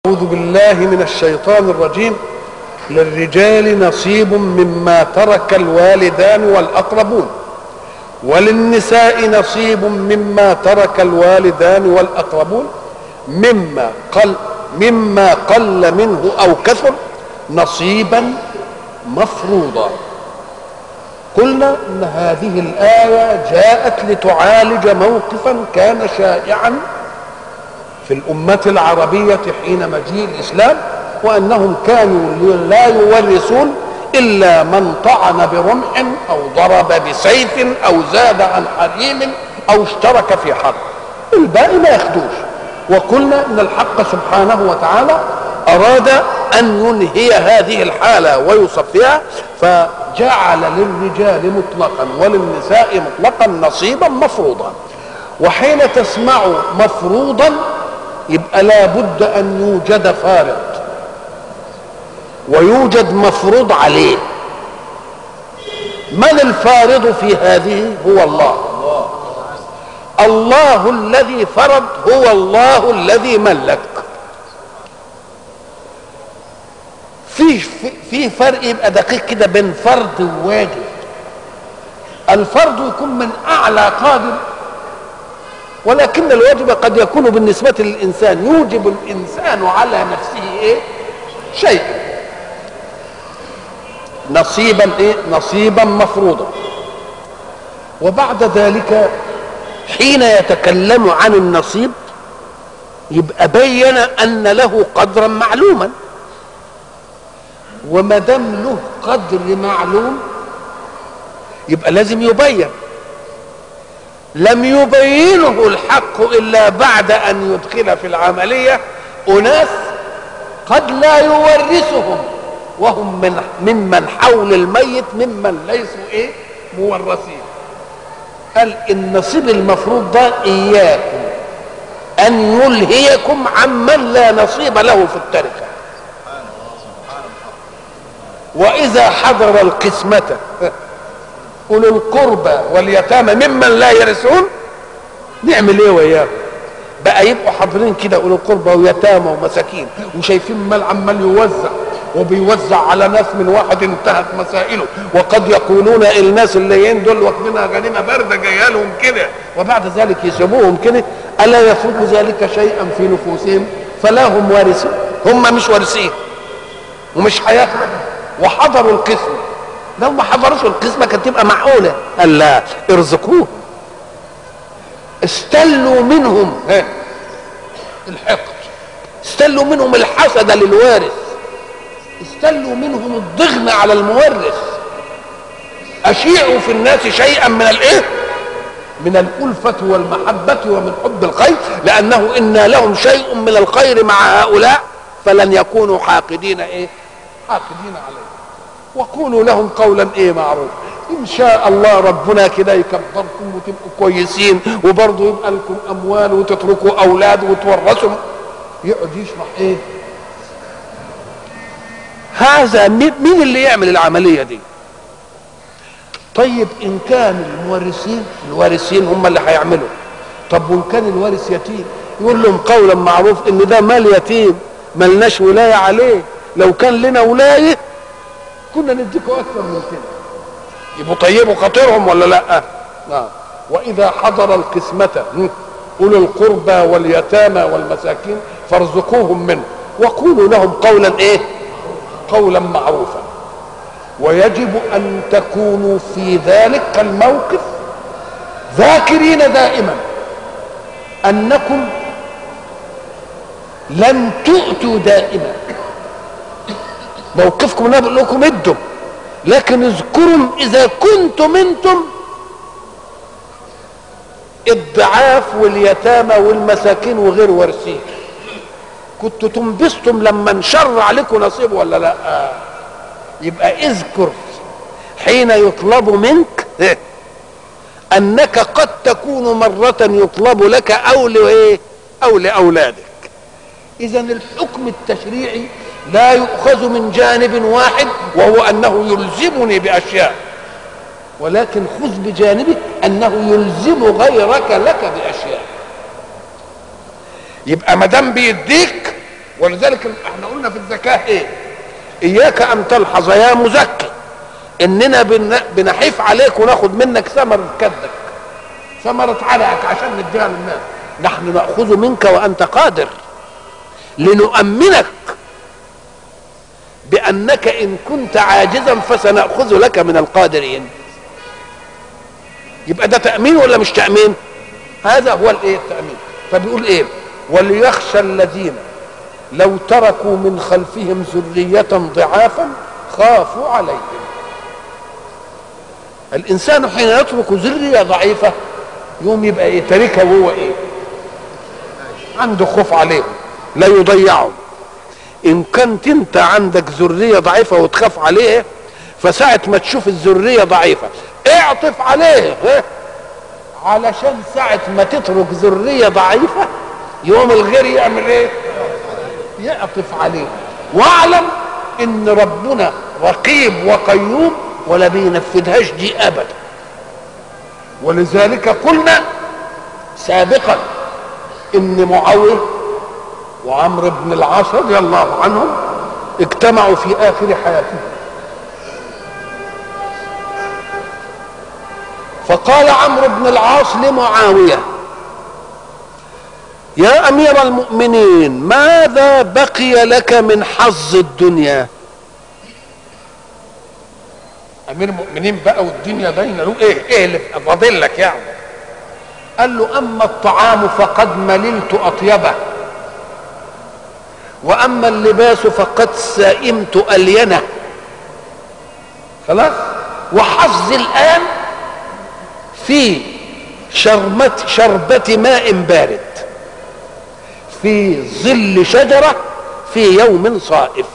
أعوذ بالله من الشيطان الرجيم للرجال نصيب مما ترك الوالدان والأقربون وللنساء نصيب مما ترك الوالدان والأقربون مما قل مما قل منه أو كثر نصيبا مفروضا قلنا ان هذه الايه جاءت لتعالج موقفا كان شائعا في الامه العربيه حين مجيء الاسلام وانهم كانوا لا يورثون الا من طعن برمح او ضرب بسيف او زاد عن حريم او اشترك في حرب الباقي ما ياخدوش وقلنا ان الحق سبحانه وتعالى اراد ان ينهي هذه الحاله ويصفيها فجعل للرجال مطلقا وللنساء مطلقا نصيبا مفروضا وحين تسمع مفروضا يبقى لا بد ان يوجد فارض ويوجد مفروض عليه من الفارض في هذه هو الله الله الذي فرض هو الله الذي ملك في في فرق يبقى دقيق كده بين فرض وواجب الفرض يكون من اعلى قادر ولكن الواجب قد يكون بالنسبة للإنسان يوجب الإنسان على نفسه إيه؟ شيء نصيبا إيه؟ نصيبا مفروضا وبعد ذلك حين يتكلم عن النصيب يبقى بين أن له قدرا معلوما وما دام له قدر معلوم يبقى لازم يبين لم يبينه الحق الا بعد ان يدخل في العمليه اناس قد لا يورثهم وهم من ممن حول الميت ممن ليسوا ايه مورثين قال النصيب المفروض ده اياكم ان يلهيكم عمن لا نصيب له في التركه واذا حضر القسمه اولو القربى واليتامى ممن لا يرثون نعمل ايه وياهم بقى يبقوا حاضرين كده اولو القربى ويتامى ومساكين وشايفين مال عمال يوزع وبيوزع على ناس من واحد انتهت مسائله وقد يقولون الناس اللي دول واخدينها غنيمه بارده جايه لهم كده وبعد ذلك يسيبوهم كده الا يفوق ذلك شيئا في نفوسهم فلا هم وارثون هم مش وارثين ومش هياخدوا وحضروا القسمه لو ما حضروش القسمة كانت تبقى معقولة قال لا ارزقوه استلوا منهم الحقد استلوا منهم الحسد للوارث استلوا منهم الضغن على المورث اشيعوا في الناس شيئا من الايه من الألفة والمحبة ومن حب الخير لأنه إن لهم شيء من الخير مع هؤلاء فلن يكونوا حاقدين إيه حاقدين عليه وقولوا لهم قولا ايه معروف ان شاء الله ربنا كده يكبركم وتبقوا كويسين وبرضه يبقى لكم اموال وتتركوا اولاد وتورثوا يقعد يشرح ايه هذا مين اللي يعمل العمليه دي طيب ان كان المورثين الوارثين هم اللي هيعملوا طب وان كان الوارث يتيم يقول لهم قولا معروف ان ده مال يتيم ملناش ولايه عليه لو كان لنا ولايه كنا نديكوا اكثر من كده يبقوا طيبوا خاطرهم ولا لا آه. واذا حضر القسمه اولو القربى واليتامى والمساكين فارزقوهم منه وقولوا لهم قولا ايه قولا معروفا ويجب ان تكونوا في ذلك الموقف ذاكرين دائما انكم لم تؤتوا دائما موقفكم انا بقول لكم ادوا لكن اذكروا اذا كنتم انتم الضعاف واليتامى والمساكين وغير وارثين كنتوا تنبسطم لما انشر عليكم نصيب ولا لا يبقى اذكر حين يطلب منك انك قد تكون مرة يطلب لك او لايه او لاولادك اذا الحكم التشريعي لا يؤخذ من جانب واحد وهو انه يلزمني باشياء ولكن خذ بجانبه انه يلزم غيرك لك باشياء يبقى ما دام بيديك ولذلك احنا قلنا في الزكاه ايه اياك ان تلحظ يا مزكي اننا بن- بنحيف عليك وناخد منك ثمره كدك ثمره علقك عشان نديها للناس نحن ناخذ منك وانت قادر لنؤمنك بانك ان كنت عاجزا فسناخذ لك من القادرين يبقى ده تامين ولا مش تامين هذا هو الايه التامين فبيقول ايه وليخشى الذين لو تركوا من خلفهم ذريه ضعافا خافوا عليهم الانسان حين يترك ذريه ضعيفه يوم يبقى ايه تاركها وهو ايه عنده خوف عليهم لا يضيعهم ان كنت انت عندك ذريه ضعيفه وتخاف عليه فساعه ما تشوف الذريه ضعيفه اعطف عليه ها؟ علشان ساعه ما تترك ذريه ضعيفه يوم الغير يعمل ايه يعطف عليه واعلم ان ربنا رقيب وقيوم ولا بينفذهاش دي ابدا ولذلك قلنا سابقا ان معاويه وعمرو بن العاص رضي الله عنهم اجتمعوا في اخر حياتهم فقال عمرو بن العاص لمعاويه يا امير المؤمنين ماذا بقي لك من حظ الدنيا امير المؤمنين بقى والدنيا باينه له ايه ايه اللي فاضل لك يعني قال له اما الطعام فقد مللت اطيبه واما اللباس فقد سئمت الينه خلاص وحظي الان في شرمة شربة ماء بارد في ظل شجرة في يوم صائف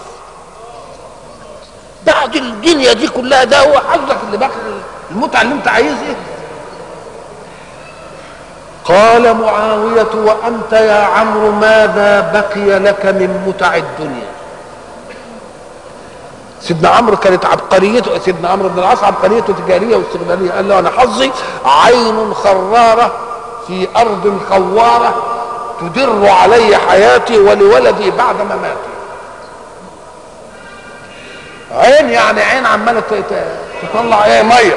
بعد الدنيا دي كلها ده هو حظك اللي باقي المتعة اللي انت عايزها قال معاوية وأنت يا عمرو ماذا بقي لك من متع الدنيا سيدنا عمرو كانت عبقريته سيدنا عمرو بن العاص عبقريته تجاريه واستغلاليه قال له انا حظي عين خراره في ارض خواره تدر علي حياتي ولولدي بعد مماتي عين يعني عين عماله ت- ت- تطلع ايه ميه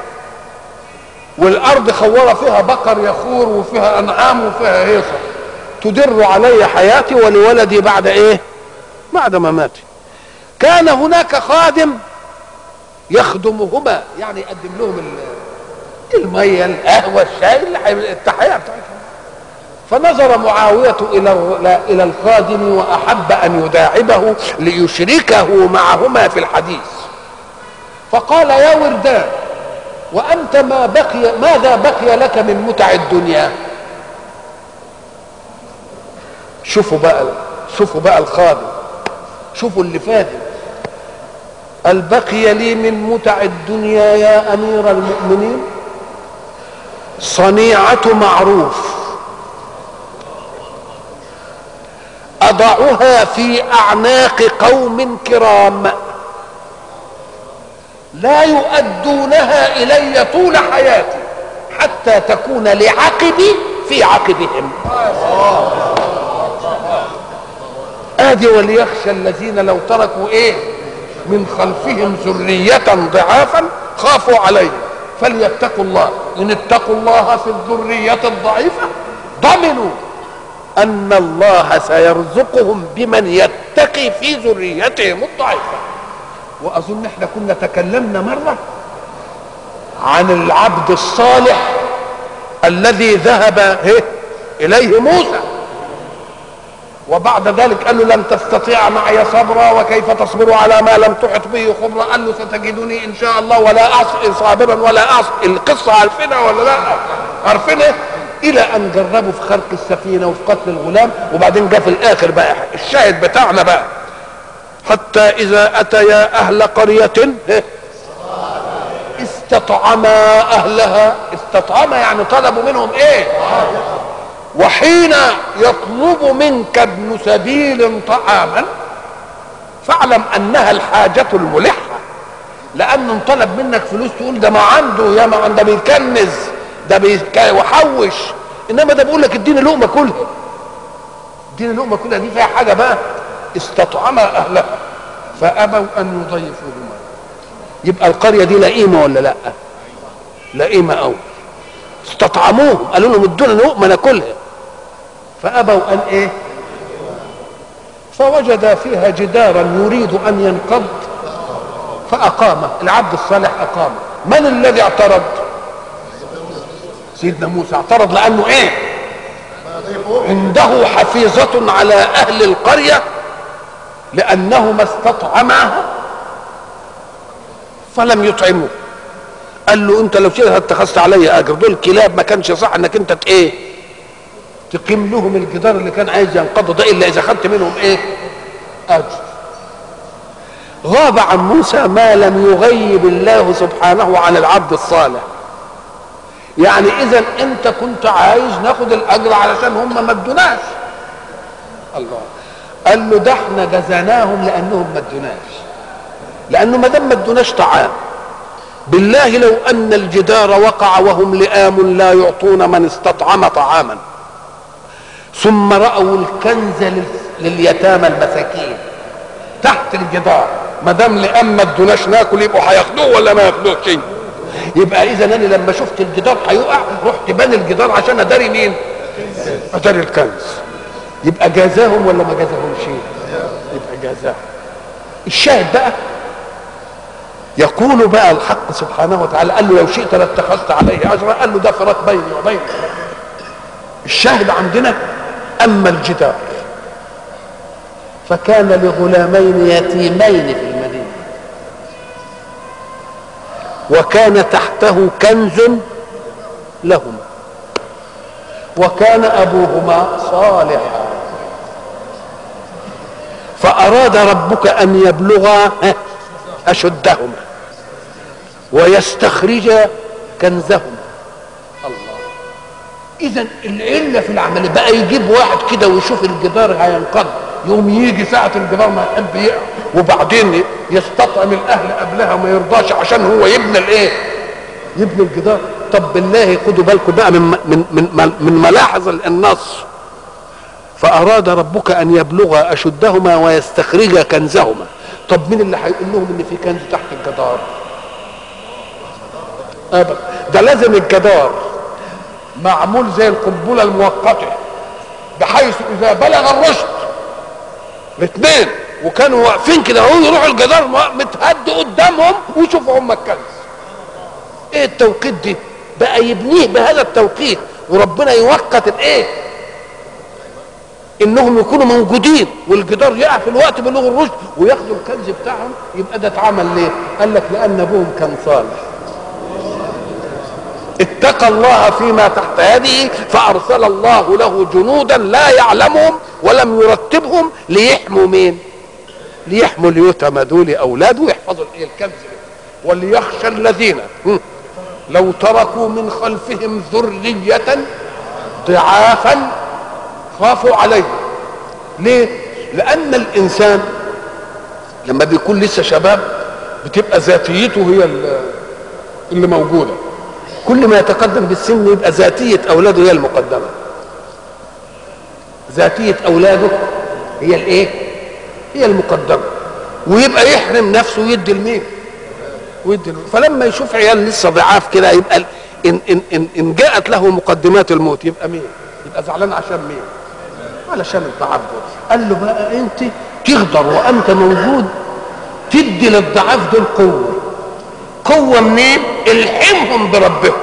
والارض خواره فيها بقر يخور وفيها انعام وفيها هيصه تدر علي حياتي ولولدي بعد ايه بعد مماتي كان هناك خادم يخدمهما يعني يقدم لهم ال- الميه القهوه الشاي اللي حي- التحيه بتاعتهم فنظر معاوية إلى الر- إلى الخادم وأحب أن يداعبه ليشركه معهما في الحديث فقال يا وردان وأنت ما بقي ماذا بقي لك من متع الدنيا شوفوا بقى شوفوا بقى الخادم شوفوا اللي فاتت قال بقي لي من متع الدنيا يا امير المؤمنين صنيعه معروف اضعها في اعناق قوم كرام لا يؤدونها الي طول حياتي حتى تكون لعقبي في عقبهم ادي وليخشى الذين لو تركوا ايه من خلفهم ذرية ضعافا خافوا عليه فليتقوا الله ان اتقوا الله في الذرية الضعيفة ضمنوا ان الله سيرزقهم بمن يتقي في ذريتهم الضعيفة واظن احنا كنا تكلمنا مرة عن العبد الصالح الذي ذهب إيه؟ اليه موسى وبعد ذلك قال له لن تستطيع معي صبرا وكيف تصبر على ما لم تحط به خبرا قال له ستجدني ان شاء الله ولا اعصي صابرا ولا اعصي القصه عارفينها ولا لا عارفينها الى ان جربوا في خلق السفينه وفي قتل الغلام وبعدين جاء في الاخر بقى الشاهد بتاعنا بقى حتى اذا اتيا اهل قريه استطعما اهلها استطعما يعني طلبوا منهم ايه وحين يطلب منك ابن سبيل طعاما فاعلم انها الحاجة الملحة لانه طلب منك فلوس تقول ده ما عنده يا ما عنده بيكنز ده بيحوش انما ده بيقول لك اديني لقمة كلها اديني لقمة كلها دي فيها حاجة بقى استطعما اهلها فابوا ان يضيفوهما يبقى القريه دي لئيمه ولا لا لئيمه قوي استطعموهم قالوا لهم ادونا لقمه ناكلها فابوا ان ايه فوجد فيها جدارا يريد ان ينقض فاقامه العبد الصالح اقامه من الذي اعترض سيدنا موسى اعترض لانه ايه عنده حفيظة على أهل القرية لأنهما استطعماه فلم يطعموه قال له انت لو كده اتخذت علي اجر دول كلاب ما كانش صح انك انت ت- ايه تقيم لهم الجدار اللي كان عايز ينقضوا ده الا اذا خدت منهم ايه اجر غاب عن موسى ما لم يغيب الله سبحانه عن العبد الصالح يعني اذا انت كنت عايز ناخد الاجر علشان هم ما ادوناش الله قال له ده احنا جزيناهم لانهم ما ادوناش لانه ما دام ما ادوناش طعام بالله لو ان الجدار وقع وهم لئام لا يعطون من استطعم طعاما ثم راوا الكنز لل- لليتامى المساكين تحت الجدار ما دام لئام ما ادوناش ناكل يبقوا هياخدوه ولا ما ياخدوه شيء يبقى اذا انا لما شفت الجدار هيقع رحت بني الجدار عشان اداري مين اداري الكنز يبقى جازاهم ولا ما جازاهم شيء يبقى جازاهم الشاهد بقى يقول بقى الحق سبحانه وتعالى قال له لو شئت لاتخذت عليه اجرا قال له ده فراق بيني وبينك الشاهد عندنا اما الجدار فكان لغلامين يتيمين في المدينه وكان تحته كنز لهما وكان ابوهما صالحا فاراد ربك ان يبلغا اشدهما ويستخرجا كنزهما الله اذا العله في العمل بقى يجيب واحد كده ويشوف الجدار هينقض يقوم يجي ساعة الجدار ما يحب يقع وبعدين يستطعم الاهل قبلها وما يرضاش عشان هو يبني الايه؟ يبني الجدار طب بالله خدوا بالكم بقى من من من, من ملاحظ النص فأراد ربك أن يبلغ أشدهما ويستخرج كنزهما طب مين اللي هيقول لهم إن في كنز تحت الجدار؟ أبدا ده لازم الجدار معمول زي القنبلة المؤقتة بحيث إذا بلغ الرشد الاثنين وكانوا واقفين كده اهو يروحوا الجدار متهد قدامهم ويشوفوا هم الكنز ايه التوقيت دي بقى يبنيه بهذا التوقيت وربنا يوقت الايه انهم يكونوا موجودين والجدار يقع في الوقت بلوغ الرشد وياخدوا الكنز بتاعهم يبقى ده اتعمل ليه قال لك لان ابوهم كان صالح اتقى الله فيما تحت يده فارسل الله له جنودا لا يعلمهم ولم يرتبهم ليحموا مين ليحموا اليتامى دول اولاده ويحفظوا الايه الكنز وليخشى الذين هم، لو تركوا من خلفهم ذرية ضعافا خافوا عليهم ليه لان الانسان لما بيكون لسه شباب بتبقى ذاتيته هي ال- اللي موجوده كل ما يتقدم بالسن يبقى ذاتيه اولاده هي المقدمه ذاتيه اولاده هي الايه هي المقدمه ويبقى يحرم نفسه ويدي لمين ويدي لمين فلما يشوف عيال لسه ضعاف كده يبقى ال- ان ان ان, إن جاءت له مقدمات الموت يبقى مين يبقى زعلان عشان مين علشان الضعاف دول قال له بقى انت تقدر وانت موجود تدي للضعاف دول قوه قوه منين الحمهم بربهم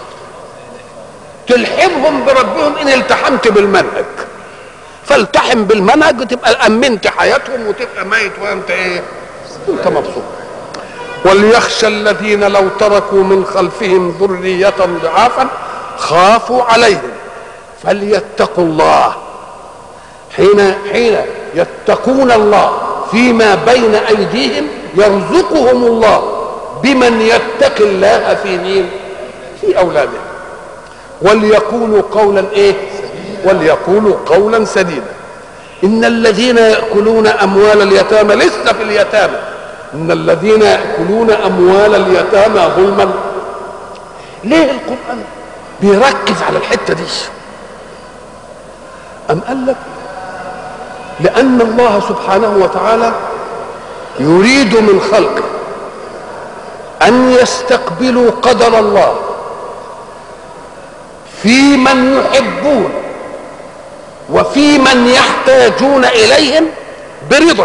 تلحمهم بربهم ان التحمت بالمنهج فالتحم بالمنهج وتبقى امنت حياتهم وتبقى ميت وانت ايه انت مبسوط وليخشى الذين لو تركوا من خلفهم ذرية ضعافا خافوا عليهم فليتقوا الله حين حين يتقون الله فيما بين ايديهم يرزقهم الله بمن يتقي الله في مين في اولادهم وليقولوا قولا ايه وليقولوا قولا سديدا ان الذين ياكلون اموال اليتامى لسه في اليتامى ان الذين ياكلون اموال اليتامى ظلما ليه القران بيركز على الحته دي ام قال لك لأن الله سبحانه وتعالى يريد من خلقه أن يستقبلوا قدر الله في من يحبون وفي من يحتاجون إليهم برضا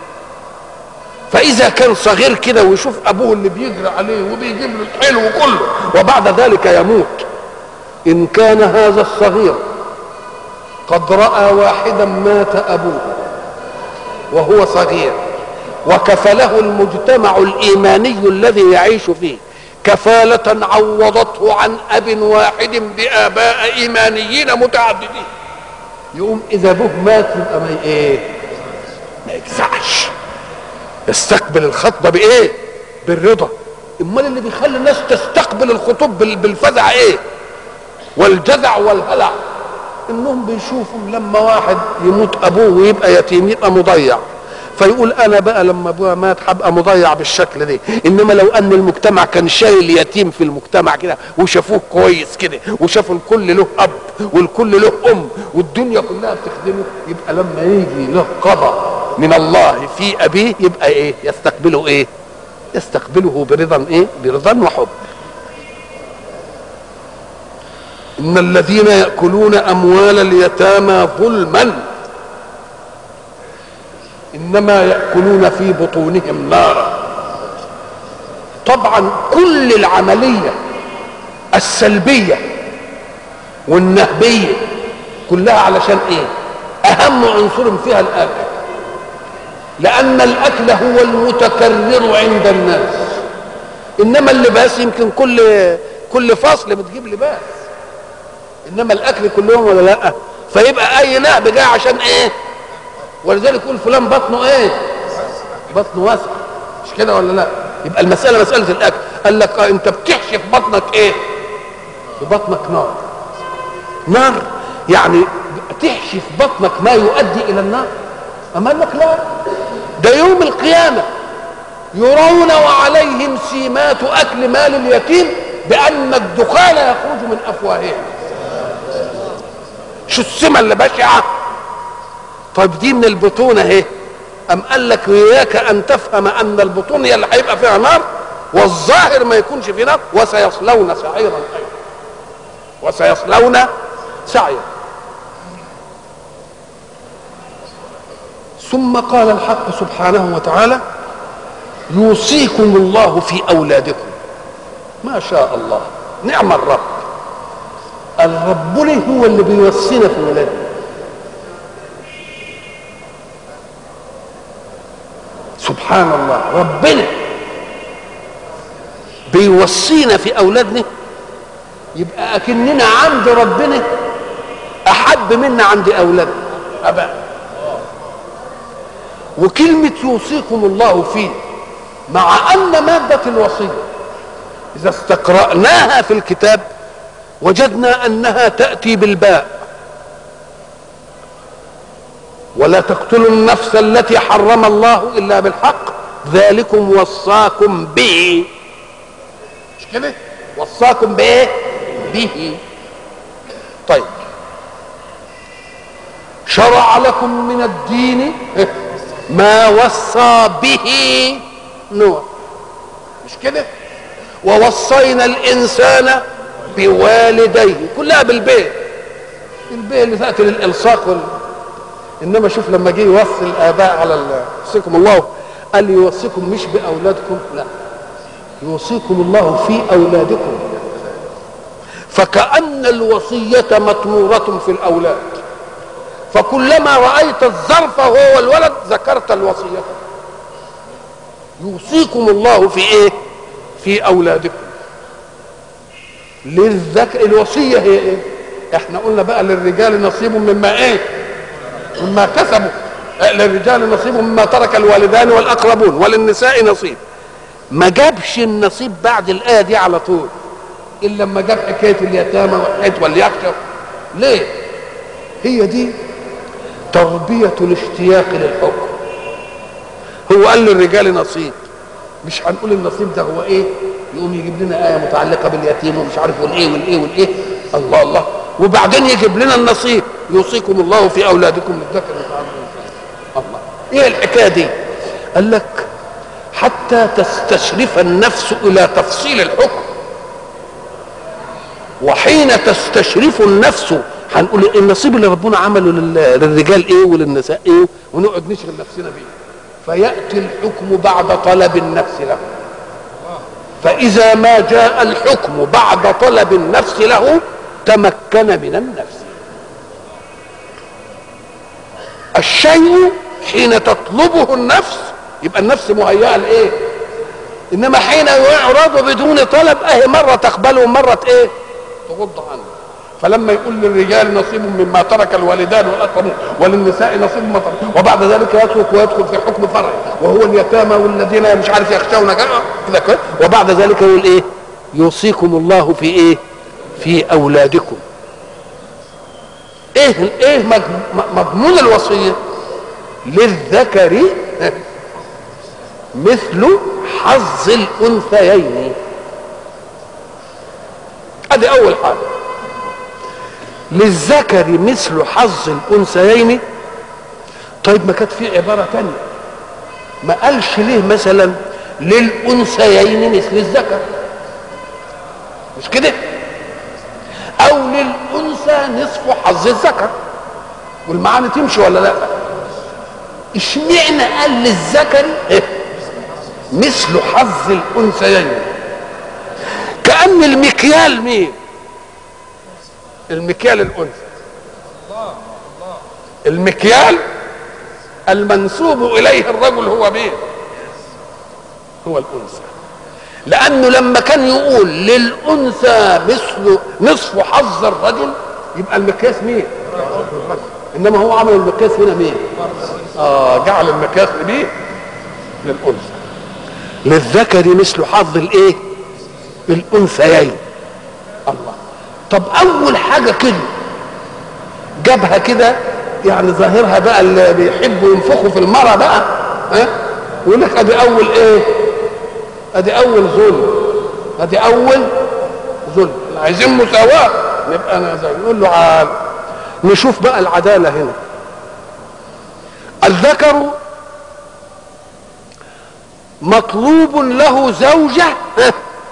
فإذا كان صغير كده ويشوف أبوه اللي بيجري عليه وبيجيب له الحلو كله وبعد ذلك يموت إن كان هذا الصغير قد رأى واحدا مات أبوه وهو صغير وكفله المجتمع الإيماني الذي يعيش فيه كفالة عوضته عن أب واحد بآباء إيمانيين متعددين يقوم إذا أبوه مات يبقى ما إيه ما يجزعش يستقبل الخطبة بإيه بالرضا امال اللي بيخلي الناس تستقبل الخطوب بالفزع ايه والجزع والهلع انهم بيشوفوا لما واحد يموت ابوه ويبقى يتيم يبقى مضيع فيقول انا بقى لما ابويا مات هبقى مضيع بالشكل ده انما لو ان المجتمع كان شايل يتيم في المجتمع كده وشافوه كويس كده وشافوا الكل له اب والكل له ام والدنيا كلها بتخدمه يبقى لما يجي له قضاء من الله في ابيه يبقى ايه يستقبله ايه يستقبله برضا ايه برضا وحب ان الذين ياكلون اموال اليتامى ظلما انما ياكلون في بطونهم نارا طبعا كل العمليه السلبيه والنهبيه كلها علشان ايه اهم عنصر فيها الاكل لان الاكل هو المتكرر عند الناس انما اللباس يمكن كل كل فصل بتجيب لباس انما الاكل كلهم ولا لا فيبقى اي نهب جاي عشان ايه ولذلك يقول فلان بطنه ايه بطنه واسع مش كده ولا لا يبقى المساله مساله الاكل قال لك آه انت بتحشي في بطنك ايه في بطنك نار نار يعني تحشي في بطنك ما يؤدي الى النار اما قال لك لا ده يوم القيامه يرون وعليهم سيمات اكل مال اليتيم بان الدخان يخرج من افواههم شو السمه اللي بشعه طيب دي من البطون اهي ام قال لك اياك ان تفهم ان البطون هي اللي هيبقى فيها نار والظاهر ما يكونش في نار وسيصلون سعيرا ايضا وسيصلون سعيرا ثم قال الحق سبحانه وتعالى يوصيكم الله في اولادكم ما شاء الله نعم الرب الرب هو اللي بيوصينا في ولادنا سبحان الله ربنا بيوصينا في اولادنا يبقى اكننا عند ربنا احب منا عند اولادنا ابا وكلمه يوصيكم الله فيه مع ان ماده الوصيه اذا استقراناها في الكتاب وجدنا انها تاتي بالباء ولا تقتلوا النفس التي حرم الله الا بالحق ذلكم وصاكم به مش كده وصاكم بايه به طيب شرع لكم من الدين ما وصى به نوح مش كده ووصينا الانسان بوالديه كلها بالبيت البيت اللي تاتي للالصاق وال... انما شوف لما جه يوصي الاباء على يوصيكم الله قال يوصيكم مش باولادكم لا يوصيكم الله في اولادكم فكأن الوصية مطمورة في الأولاد فكلما رأيت الظرف هو الولد ذكرت الوصية يوصيكم الله في ايه في أولادكم للذكر الوصية هي ايه احنا قلنا بقى للرجال نصيب مما ايه مما كسبوا للرجال نصيب مما ترك الوالدان والأقربون وللنساء نصيب ما جابش النصيب بعد الآية دي على طول إلا لما جاب حكاية اليتامى وحكاية واليخشى ليه؟ هي دي تربية الاشتياق للحكم هو قال للرجال نصيب مش هنقول النصيب ده هو ايه يقوم يجيب لنا آية متعلقة باليتيم ومش عارف والايه والايه والايه الله الله وبعدين يجيب لنا النصيب يوصيكم الله في أولادكم للذكر مثل ايه الحكايه دي قال لك حتى تستشرف النفس الى تفصيل الحكم وحين تستشرف النفس هنقول النصيب اللي ربنا عمله لل- للرجال ايه وللنساء ايه ونقعد نشغل نفسنا بيه فياتي الحكم بعد طلب النفس له فاذا ما جاء الحكم بعد طلب النفس له تمكن من النفس الشيء حين تطلبه النفس يبقى النفس مهيئه لايه انما حين يعرض بدون طلب اهي مره تقبله ومره ايه تغض عنه فلما يقول للرجال نصيب مما ترك الوالدان والاقربون وللنساء نصيب مما ترك وبعد ذلك يترك ويدخل في حكم فرعي وهو اليتامى والذين مش عارف يخشون كذا كذا كذا وبعد ذلك يقول ايه يوصيكم الله في ايه في اولادكم ايه ايه مج- م- مضمون الوصيه للذكر مثل حظ الانثيين ادي اول حاجه للذكر مثل حظ الانثيين طيب ما كانت في عباره تانية ما قالش ليه مثلا للانثيين مثل الذكر مش كده او للانثى نصف حظ الذكر والمعاني تمشي ولا لا اشمعنى قال للذكر إيه؟ مثل حظ الانثيين كان المكيال مين المكيال الانثى المكيال المنسوب اليه الرجل هو مين هو الانثى لانه لما كان يقول للانثى مثل نصف حظ الرجل يبقى المقياس مين الرجل. انما هو عمل المقياس هنا مين اه جعل المقياس لمين للانثى للذكر مثل حظ الايه الانثيين الله طب اول حاجه كده جابها كده يعني ظاهرها بقى اللي بيحبوا ينفخوا في المرة بقى ها يقول لك ادي اول ايه ادي اول ظلم ادي اول ظلم عايزين مساواة نبقى انا زي نقول له عال نشوف بقى العدالة هنا الذكر مطلوب له زوجة ها،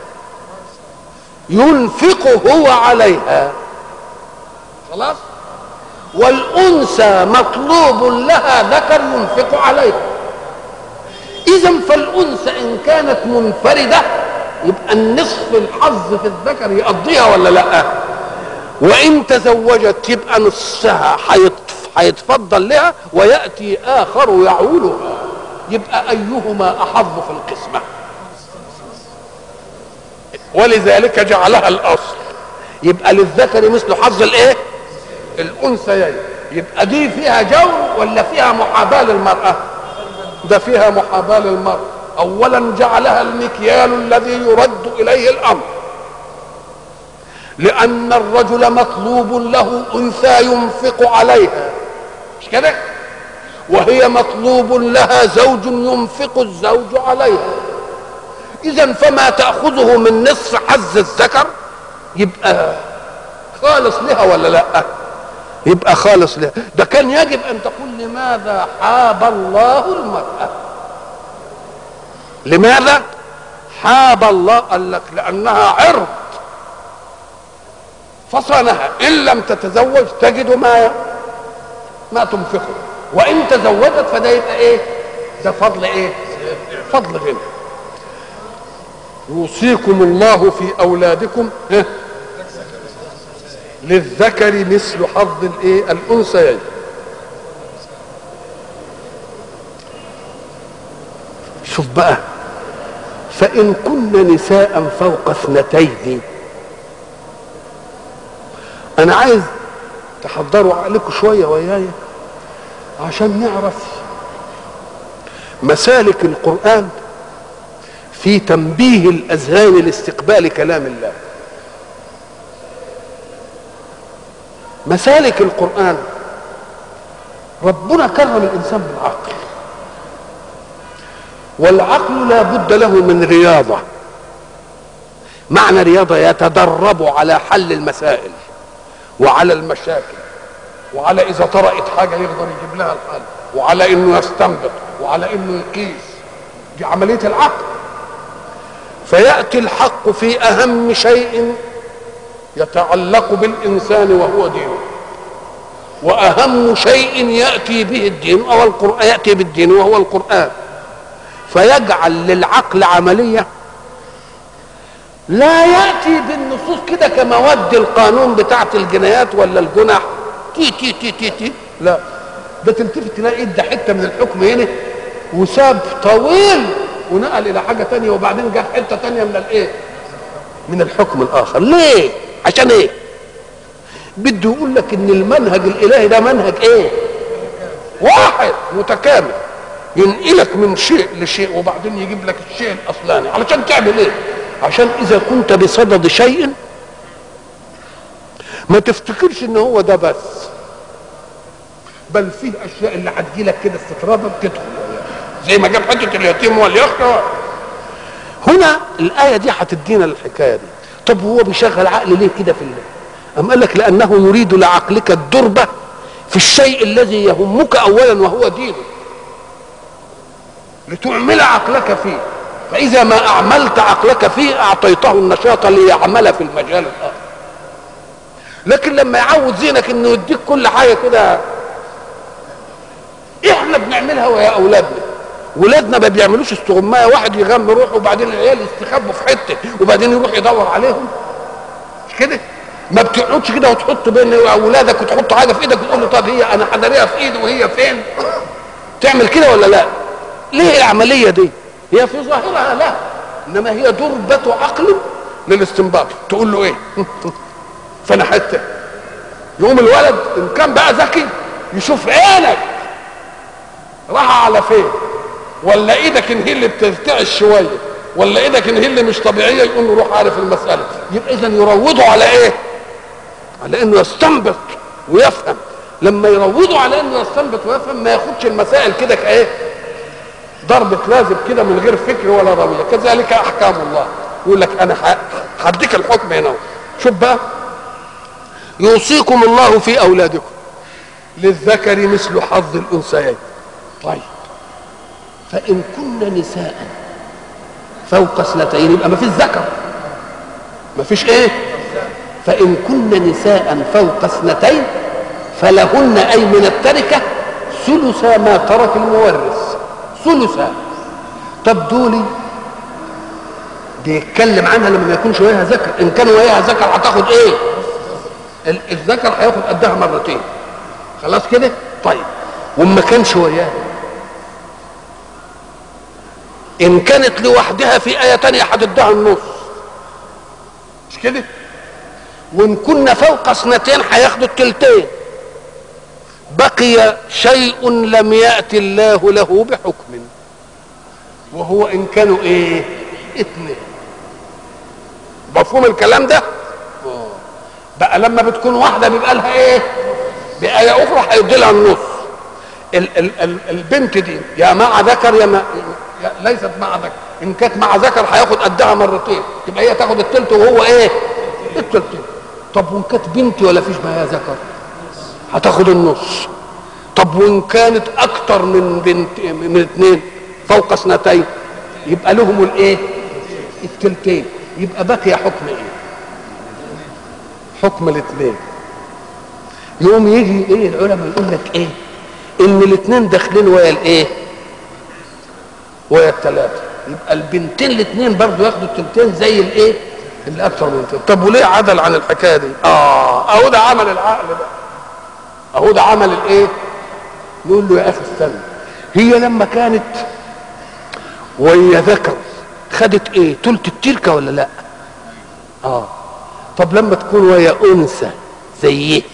ينفق هو عليها خلاص والأنثى مطلوب لها ذكر ينفق عليها إذا فالأنثى إن كانت منفردة يبقى النصف الحظ في الذكر يقضيها ولا لا وإن تزوجت يبقى نصها هيتف- هيتفضل لها ويأتي آخر يعولها يبقى أيهما أحظ في القسمة ولذلك جعلها الأصل يبقى للذكر مثل حظ الإيه الانثيين يبقى دي فيها جور ولا فيها محاباه للمراه ده فيها محاباه للمراه اولا جعلها المكيال الذي يرد اليه الامر لان الرجل مطلوب له انثى ينفق عليها مش كده وهي مطلوب لها زوج ينفق الزوج عليها اذا فما تاخذه من نصف حظ الذكر يبقى خالص لها ولا لا يبقى خالص لها ده كان يجب ان تقول لماذا حاب الله المرأة لماذا حاب الله قال لك لانها عرض فصانها ان لم تتزوج تجد ما ما تنفقه وان تزوجت فده يبقى ايه ده فضل ايه فضل غنى يوصيكم الله في اولادكم إيه؟ للذكر مثل حظ الايه الانثيين شوف بقى فان كن نساء فوق اثنتين انا عايز تحضروا عقلكم شويه وياي عشان نعرف مسالك القران في تنبيه الاذهان لاستقبال كلام الله مسالك القرآن ربنا كرم الإنسان بالعقل والعقل لا بد له من رياضة معنى رياضة يتدرب على حل المسائل وعلى المشاكل وعلى إذا طرأت حاجة يقدر يجيب لها الحل وعلى انه يستنبط وعلى انه يقيس دي عمليه العقل فياتي الحق في اهم شيء يتعلق بالانسان وهو دينه واهم شيء ياتي به الدين او القران ياتي بالدين وهو القران فيجعل للعقل عمليه لا ياتي بالنصوص كده كمواد القانون بتاعه الجنايات ولا الجنح تي تي تي تي تي لا ده تلتفت تلاقي ادى حته من الحكم هنا وساب طويل ونقل الى حاجه تانية وبعدين جاب حته تانية من الايه من الحكم الاخر ليه عشان ايه بده يقول لك ان المنهج الالهي ده منهج ايه واحد متكامل ينقلك من شيء لشيء وبعدين يجيب لك الشيء الاصلاني علشان تعمل ايه عشان اذا كنت بصدد شيء ما تفتكرش ان هو ده بس بل فيه اشياء اللي هتجي لك كده استطرادا بتدخل زي ما جاب حته اليتيم واليخشى هنا الايه دي هتدينا الحكايه دي طب هو بيشغل عقل ليه كده في الله أم قال لك لأنه يريد لعقلك الدربة في الشيء الذي يهمك أولا وهو دينك لتعمل عقلك فيه فإذا ما أعملت عقلك فيه أعطيته النشاط ليعمل في المجال الآخر لكن لما يعود ذهنك انه يديك كل حاجه كده احنا بنعملها ويا اولادنا ولادنا ما بيعملوش استغمايه واحد يغم روحه وبعدين العيال يستخبوا في حته وبعدين يروح يدور عليهم مش كده ما بتقعدش كده وتحط بين اولادك وتحط حاجه في ايدك وتقول له طب هي انا حضريها في ايدي وهي فين تعمل كده ولا لا ليه العمليه دي هي في ظاهرها لا انما هي دربة عقل للاستنباط تقول له ايه فانا حته يقوم الولد ان كان بقى ذكي يشوف عينك راح على فين ولا ايدك ان هي اللي بترتعش شويه ولا ايدك ان هي اللي مش طبيعيه يقوم له روح عارف المساله يبقى اذا يروضوا على ايه على انه يستنبط ويفهم لما يروضوا على انه يستنبط ويفهم ما ياخدش المسائل كده كايه ضربة لازم كده من غير فكر ولا روية كذلك احكام الله يقول لك انا هديك الحكم هنا شوف بقى يوصيكم الله في اولادكم للذكر مثل حظ الانثيين طيب فان كن نساء فوق اثنتين يبقى ما فيش ذكر ما فيش ايه فان كن نساء فوق اثنتين فلهن اي من التركه ثلث ما ترك المورث ثلثا طب دولي بيتكلم عنها لما ما يكونش وياها ذكر ان كان وياها ذكر هتاخد ايه الذكر هياخد قدها مرتين خلاص كده طيب وما كانش وياها ان كانت لوحدها في ايه تانية هتديها النص مش كده وان كنا فوق اثنتين هياخدوا التلتين بقي شيء لم يأتي الله له بحكم وهو ان كانوا ايه اثنين مفهوم الكلام ده بقى لما بتكون واحده بيبقى لها ايه بآية أخرى هيدي لها النص ال ال ال البنت دي يا مع ذكر يا, ما يا ليست مع ذكر إن كانت مع ذكر هياخد قدها مرتين تبقى هي تاخد التلت وهو إيه؟ التلتين طب وإن كانت بنت ولا فيش معاها ذكر هتاخد النص طب وإن كانت أكتر من بنت من اثنين فوق اثنتين يبقى لهم الإيه؟ التلتين يبقى بقي حكم إيه؟ حكم الاثنين يقوم يجي ايه العلماء يقول لك ايه ان الاثنين داخلين ويا الايه ويا الثلاثه يبقى البنتين الاثنين برضه ياخدوا التلتين زي الايه اللي اكثر من التلتين طب وليه عدل عن الحكايه دي اه اهو ده عمل العقل ده اهو ده عمل الايه نقول له يا اخي استنى هي لما كانت ويا ذكر خدت ايه تلت التركه ولا لا اه طب لما تكون ويا انثى زيه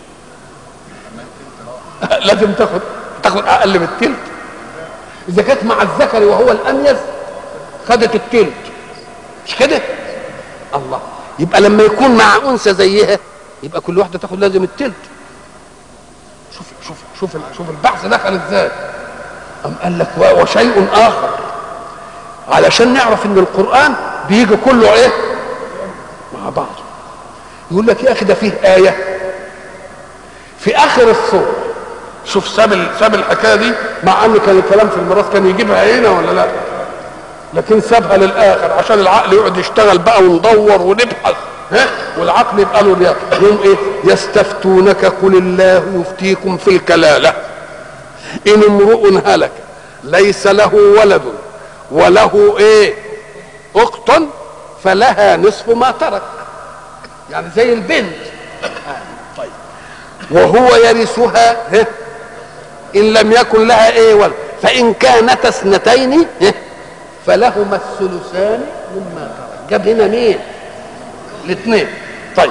لازم تاخد تاخد اقل من التلت اذا كانت مع الذكر وهو الاميز خدت التلت مش كده الله يبقى لما يكون مع انثى زيها يبقى كل واحده تاخد لازم التلت شوف شوف شوف شوف البحث دخل ازاي ام قال لك وشيء اخر علشان نعرف ان القران بيجي كله ايه مع بعض يقول لك يا اخي ده فيه ايه في اخر السوره شوف ساب ال- ساب الحكايه دي مع ان كان الكلام في الميراث كان يجيبها هنا ولا لا لكن سابها للاخر عشان العقل يقعد يشتغل بقى وندور ونبحث ها والعقل يبقى له رياض يقوم ايه يستفتونك قل الله يفتيكم في الكلاله ان امرؤ هلك ليس له ولد وله ايه اخت فلها نصف ما ترك يعني زي البنت آه، طيب وهو يرثها ها، ان لم يكن لها ايه ولد فان كانت اثنتين ها، فلهما الثلثان مما ترك جاب هنا مين الاثنين طيب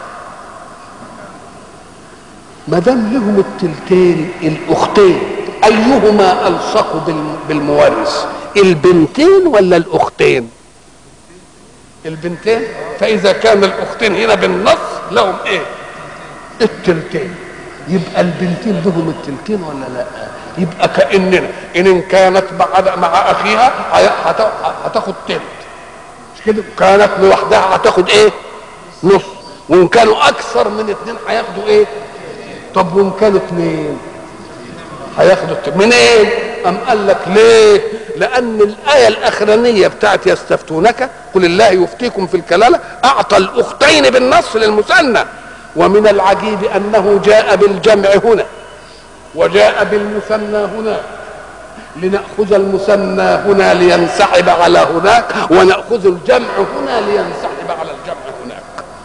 ما دام لهم التلتين الاختين ايهما الصق بالم- بالمورث البنتين ولا الاختين البنتين فاذا كان الاختين هنا بالنص لهم ايه التلتين يبقى البنتين لهم التلتين ولا لا يبقى كاننا ان كانت مع مع اخيها هي- هت- هتاخد تلت مش كده كانت لوحدها هتاخد ايه نص وان كانوا اكثر من اتنين هياخدوا ايه طب وان كانوا اتنين هياخدوا التلت منين ام قال لك ليه لان الايه الاخرانيه بتاعت يستفتونك قل الله يفتيكم في الكلاله اعطى الاختين بالنص للمثنى ومن العجيب انه جاء بالجمع هنا وجاء بالمثنى هنا لنأخذ المثنى هنا لينسحب على هناك ونأخذ الجمع هنا لينسحب على الجمع هناك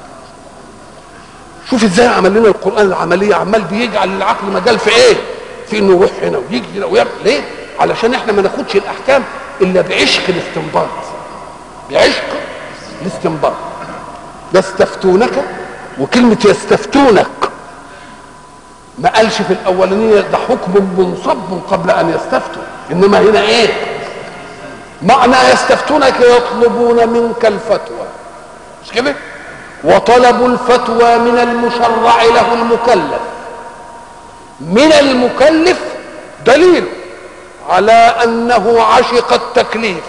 شوف ازاي عمل لنا القرآن العملية عمال بيجعل العقل مجال في ايه في انه يروح هنا ويجي هنا ويعمل ليه علشان احنا ما ناخدش الاحكام الا بعشق الاستنباط بعشق الاستنباط يستفتونك وكلمة يستفتونك ما قالش في الاولانيه ده حكم منصب قبل ان يستفتوا انما هنا ايه معنى يستفتونك يطلبون منك الفتوى مش كده وطلب الفتوى من المشرع له المكلف من المكلف دليل على انه عشق التكليف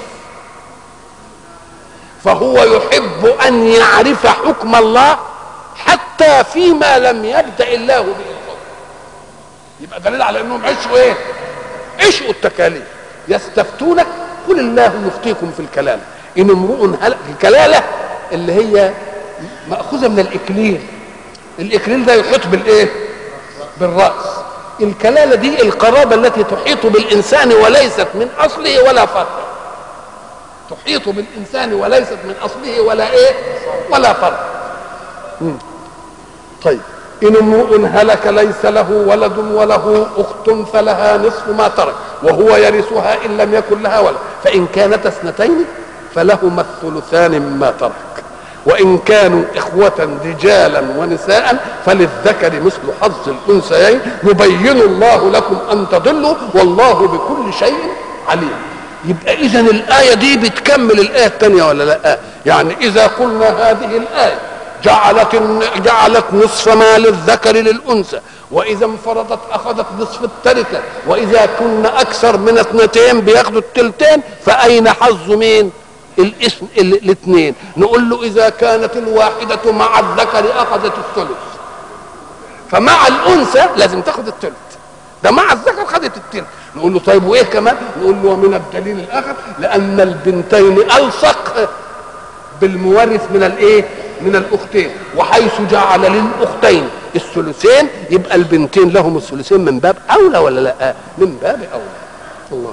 فهو يحب ان يعرف حكم الله حتى فيما لم يبدا الله به الحكم يبقى دليل على انهم عشقوا ايه عشقوا التكاليف يستفتونك قل الله يفتيكم في الكلاله ان امرؤ هلك الكلاله اللي هي ماخوذه من الاكليل الاكليل ده يحيط بالايه بالراس الكلاله دي القرابه التي تحيط بالانسان وليست من اصله ولا فرعه تحيط بالانسان وليست من اصله ولا ايه ولا فرع مم. طيب ان امرؤ هلك ليس له ولد وله اخت فلها نصف ما ترك وهو يرثها ان لم يكن لها ولد فان كانت اثنتين فلهما الثلثان مما ترك وان كانوا اخوه رجالا ونساء فللذكر مثل حظ الانثيين يبين الله لكم ان تضلوا والله بكل شيء عليم يبقى اذا الايه دي بتكمل الايه الثانيه ولا لا يعني اذا قلنا هذه الايه جعلت جعلت نصف ما للذكر للانثى واذا انفرضت اخذت نصف التركه واذا كنا اكثر من اثنتين بياخدوا التلتين فاين حظ مين الاسم الاثنين نقول له اذا كانت الواحده مع الذكر اخذت الثلث فمع الانثى لازم تاخد الثلث ده مع الذكر خدت الثلث نقول له طيب وايه كمان نقول له ومن الدليل الاخر لان البنتين الصق بالمورث من الايه من الاختين وحيث جعل للاختين الثلثين يبقى البنتين لهم الثلثين من باب اولى ولا لا من باب اولى الله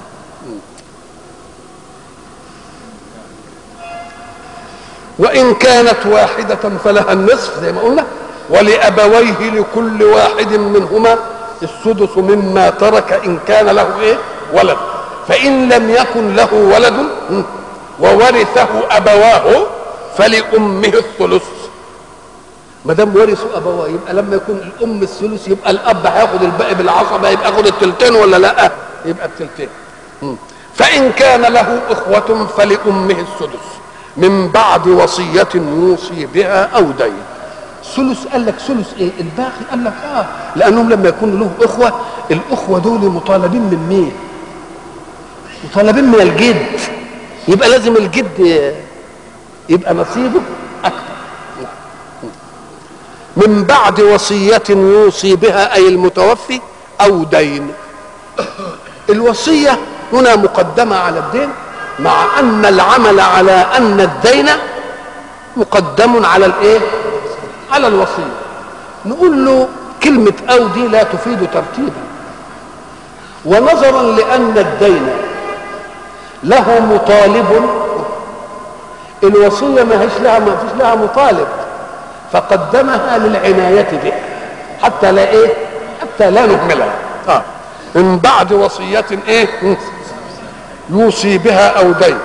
وان كانت واحده فلها النصف زي ما قلنا ولابويه لكل واحد منهما السدس مما ترك ان كان له ايه ولد فان لم يكن له ولد وورثه ابواه فلامه الثلث ما دام ورثوا ابواه يبقى لما يكون الام الثلث يبقى الاب هياخد الباقي بالعصبه يبقى ياخد التلتين ولا لا يبقى التلتين فان كان له اخوه فلامه السدس من بعد وصيه يوصي بها او دين ثلث قال لك ثلث ايه الباقي قال لك اه لانهم لما يكون له اخوه الاخوه دول مطالبين من مين مطالبين من الجد يبقى لازم الجد يبقى نصيبه اكبر من بعد وصية يوصي بها أي المتوفي او دين الوصيه هنا مقدمه على الدين مع ان العمل على ان الدين مقدم على الايه على الوصيه نقول له كلمه او دي لا تفيد ترتيبا ونظرا لان الدين له مطالب الوصيه ما هيش لها ما فيش لها مطالب فقدمها للعنايه بها حتى لا ايه حتى لا نهملها آه. من بعد وصيه ايه يوصي بها او دين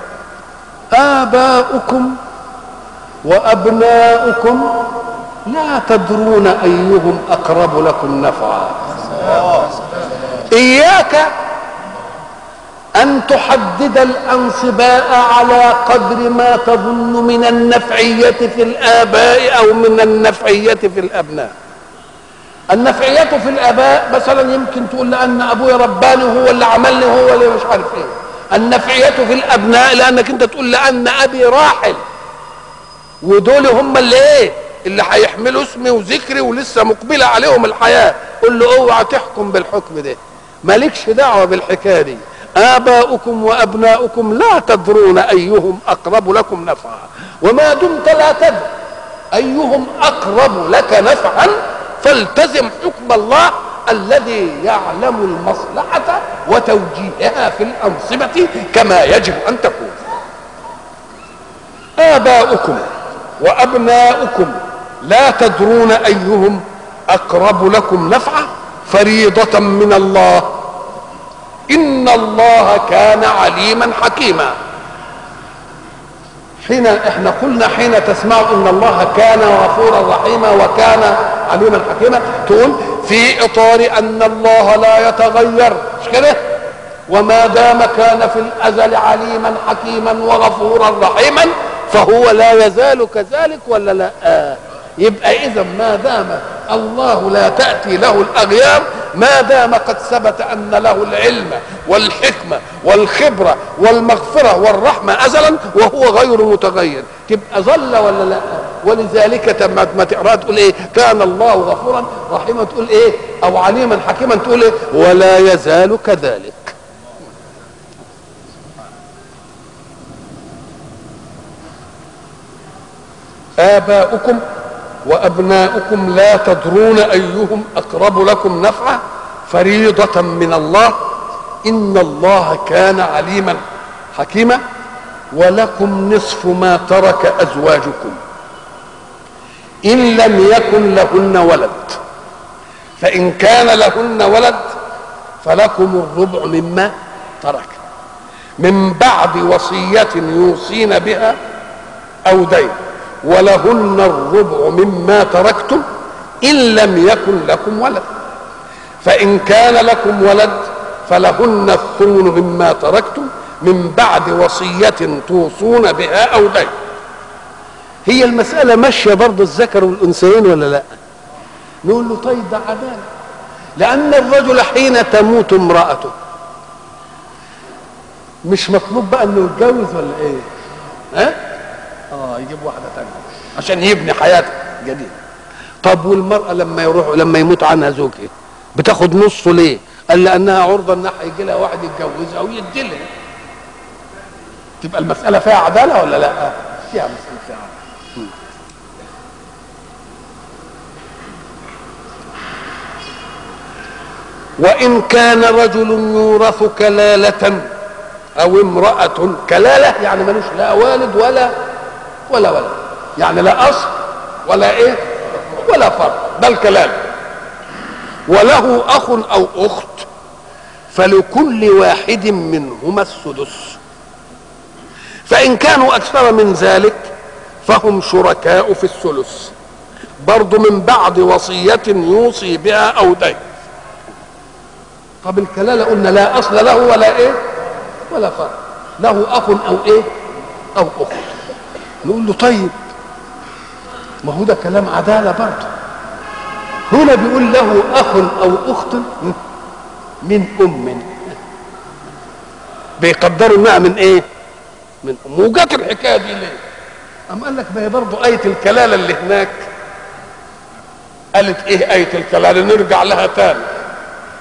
اباؤكم وابناؤكم لا تدرون ايهم اقرب لكم نفعا اياك ان تحدد الانصباء على قدر ما تظن من النفعيه في الاباء او من النفعيه في الابناء النفعيه في الاباء مثلا يمكن تقول لان ابويا رباني هو اللي عملني هو اللي مش عارف ايه النفعيه في الابناء لانك انت تقول لان ابي راحل ودول هم اللي ايه اللي هيحملوا اسمي وذكري ولسه مقبله عليهم الحياه قول له اوعى تحكم بالحكم ده مالكش دعوه بالحكايه دي آباؤكم وأبناؤكم لا تدرون أيهم أقرب لكم نفعا وما دمت لا تدري أيهم أقرب لك نفعا فالتزم حكم الله الذي يعلم المصلحة وتوجيهها في الأنصبة كما يجب أن تكون آباؤكم وأبناؤكم لا تدرون أيهم أقرب لكم نفعا فريضة من الله ان الله كان عليما حكيما حين احنا قلنا حين تسمع ان الله كان غفورا رحيما وكان عليما حكيما تقول في اطار ان الله لا يتغير مش كده وما دام كان في الازل عليما حكيما وغفورا رحيما فهو لا يزال كذلك ولا لا آه. يبقى اذا ما دام الله لا تاتي له الاغيار ما دام قد ثبت ان له العلم والحكمه والخبره والمغفره والرحمه ازلا وهو غير متغير تبقى ظل ولا لا ولذلك ما تقرا تقول ايه كان الله غفورا رحيما تقول ايه او عليما حكيما تقول ايه ولا يزال كذلك آباؤكم وابناؤكم لا تدرون ايهم اقرب لكم نفعا فريضه من الله ان الله كان عليما حكيما ولكم نصف ما ترك ازواجكم ان لم يكن لهن ولد فان كان لهن ولد فلكم الربع مما ترك من بعد وصيه يوصين بها او دين ولهن الربع مما تركتم ان لم يكن لكم ولد فان كان لكم ولد فلهن الثمن مما تركتم من بعد وصية توصون بها أو دين هي المسألة ماشية برضه الذكر والأنثيين ولا لا نقول له طيب ده عدالة لأن الرجل حين تموت امرأته مش مطلوب بقى انه يتجوز ولا ايه؟ ها؟ اه يجيب واحده ثانيه عشان يبني حياه جديده طب والمراه لما يروح لما يموت عنها زوجها بتاخد نصه ليه؟ قال لانها عرضه ان هيجي لها واحد يتجوزها ويديلها تبقى المساله فيها عداله ولا لا؟ فيها مساله فيها عداله وإن كان رجل يورث كلالة أو امرأة كلالة يعني ملوش لا والد ولا ولا ولد يعني لا أصل ولا إيه ولا فرق بل كلالة وله أخ أو أخت فلكل واحد منهما السدس فإن كانوا أكثر من ذلك فهم شركاء في الثلث برضو من بعد وصية يوصي بها أو دين طب الكلالة قلنا لا أصل له ولا إيه ولا فرق له أخ أو إيه أو أخت نقول له طيب ما هو ده كلام عدالة برضه هنا بيقول له أخ أو أخت من أم بيقدروا إنها من إيه من أم وجات الحكاية دي ليه أم قال لك ما هي برضه آية الكلالة اللي هناك قالت إيه آية الكلالة نرجع لها تاني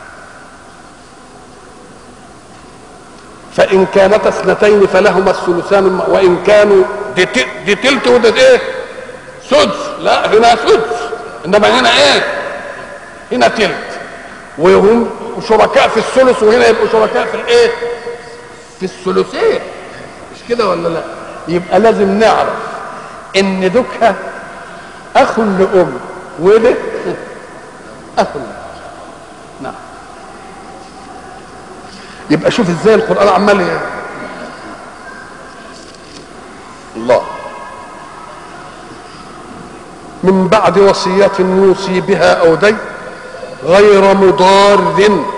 فان كانتا اثنتين فلهما الثلثان وان كانوا دي, ت- دي تلت وده ايه سدس لا هنا سدس انما هنا ايه هنا تلت وهم شركاء في الثلث وهنا يبقوا شركاء في الايه في الثلثين مش كده ولا لا يبقى لازم نعرف ان دكها اخ لام وده اخ لأم. نعم يبقى شوف ازاي القران عمال ي- الله من بعد وصية يوصي بها أو دين غير مضار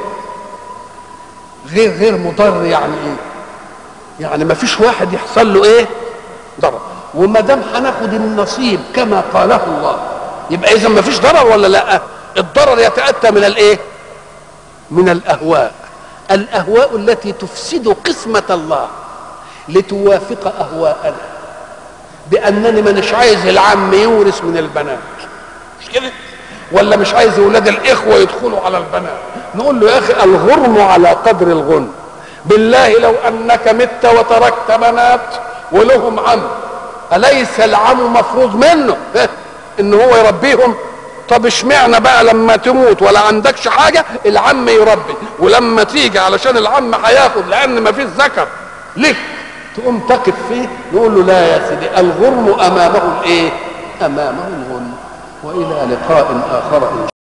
غير غير مضر يعني ايه؟ يعني ما فيش واحد يحصل له ايه؟ ضرر وما دام هناخد النصيب كما قاله الله يبقى اذا ما فيش ضرر ولا لا؟ الضرر يتأتى من الايه؟ من الاهواء الاهواء التي تفسد قسمة الله لتوافق اهواءنا بانني مانيش عايز العم يورث من البنات مش كده ولا مش عايز اولاد الاخوه يدخلوا على البنات نقول له يا اخي الغرم على قدر الغنم بالله لو انك مت وتركت بنات ولهم عم اليس العم مفروض منه ان هو يربيهم طب اشمعنى بقى لما تموت ولا عندكش حاجه العم يربي ولما تيجي علشان العم هياخد لان ما فيش ذكر ليه تقوم تقف فيه نقول له لا يا سيدي الغرم امامه الايه امامه الغنم والى لقاء اخر ان